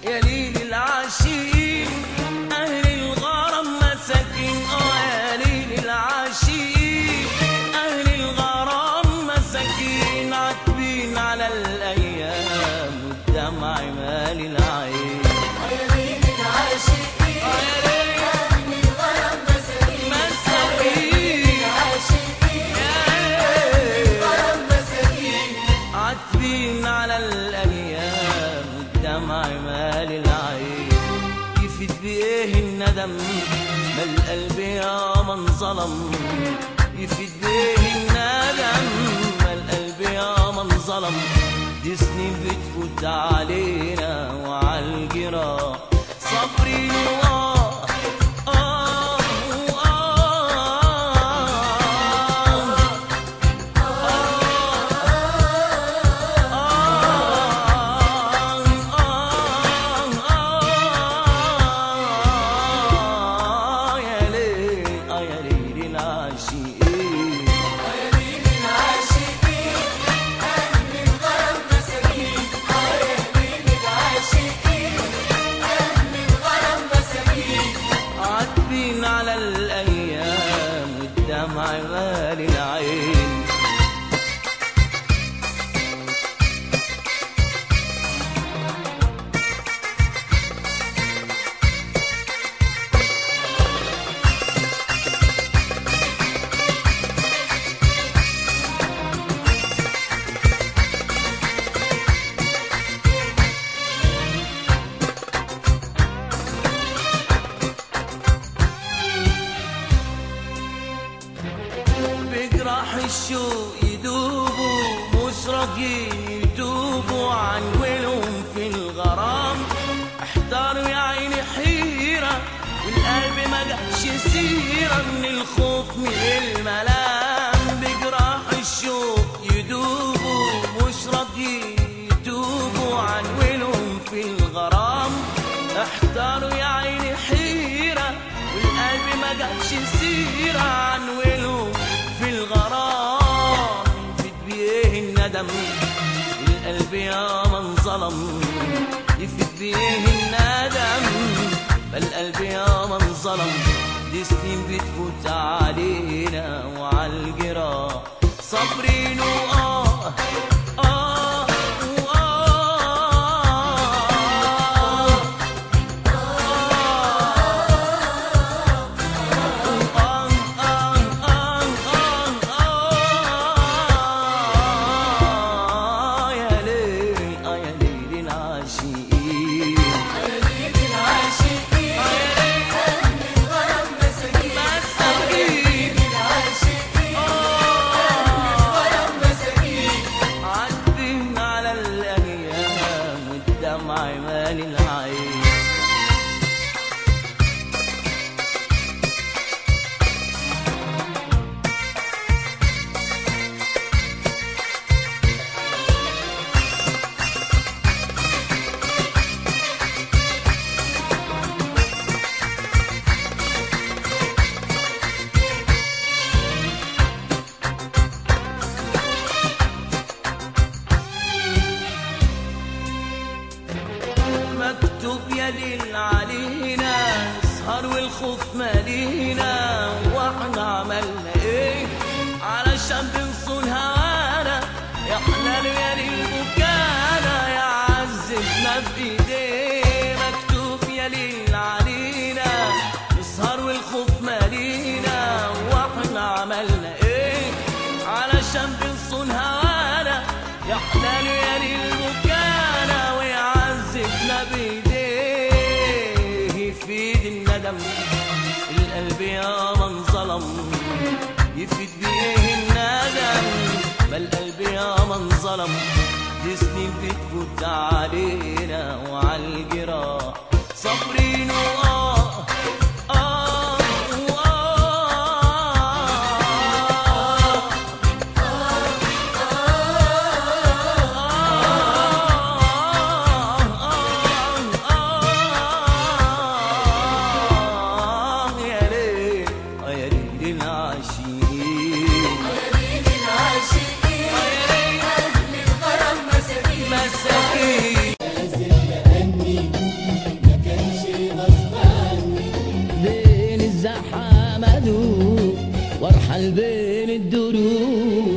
يا ليل العاشقين أهل الغرام مساكين آه يا ليل العاشقين أهل الغرام مساكين عاتبين على الأيام والدمع مال العين يا ليل العاشقين آه يا ليل أهل الغرام مساكين مساكين العاشقين يا غرام مساكين عاتبين على الايام والدمع مال العين يفيد بايه الندم ما القلب يا من ظلم يفيد بايه الندم ما القلب يا من ظلم دي سنين بتفوت علينا وعلى الجراح صبري وآه آه وآه يا ليل يا ليل العاشقين يا ليل العاشقين أهل الغرام مساكين يا ليل العاشقين أهل الغرام مساكين عاتبين على الايام والدمع مال العين بجراح الشوق يدوبوا مش راضيين يتوبوا عن ولهم في الغرام احتاروا يا عيني حيرة والقلب ما جابش سيرة من الخوف من الملام بجراح الشوق يدوبوا مش راضيين يتوبوا عن ولهم في الغرام احتاروا يا عيني حيرة والقلب ما جابش سيرة عن ولهم في الغرام يفيد بيه الندم القلب يا من ظلم يفيد بيه الندم القلب يا من ظلم دي سنين بتفوت علينا وعلى الجراح صابرين وآه آه وآه يا ليل يا ليل العاشقين يا ليل العاشقين أهل الغرام مساكين مساكين العاشقين غرام مساكين عدين على الايام والدمع مال العين مكتوب يا ليل علينا نسهر والخوف مالينا واحنا عملنا ايه علشان بنصون هوانا يا حلال يا ليل بكانا يا عزتنا في ايديه مكتوب يا ليل علينا نسهر والخوف مالينا واحنا عملنا ايه علشان بنصون هوانا يا حلال يا ليل بكانا ويعذبنا بايديه يفيد الندم القلب يا من ظلم يفيد بيه الندم ما القلب يا من ظلم دي سنين بتفوت علينا وعلى الجراح صابرين وآه آه وآه يا ليل يا ليل العاشقين يا ليل العاشقين أهل الغرام مساكين مساكين ادوب وارحل بين الدروب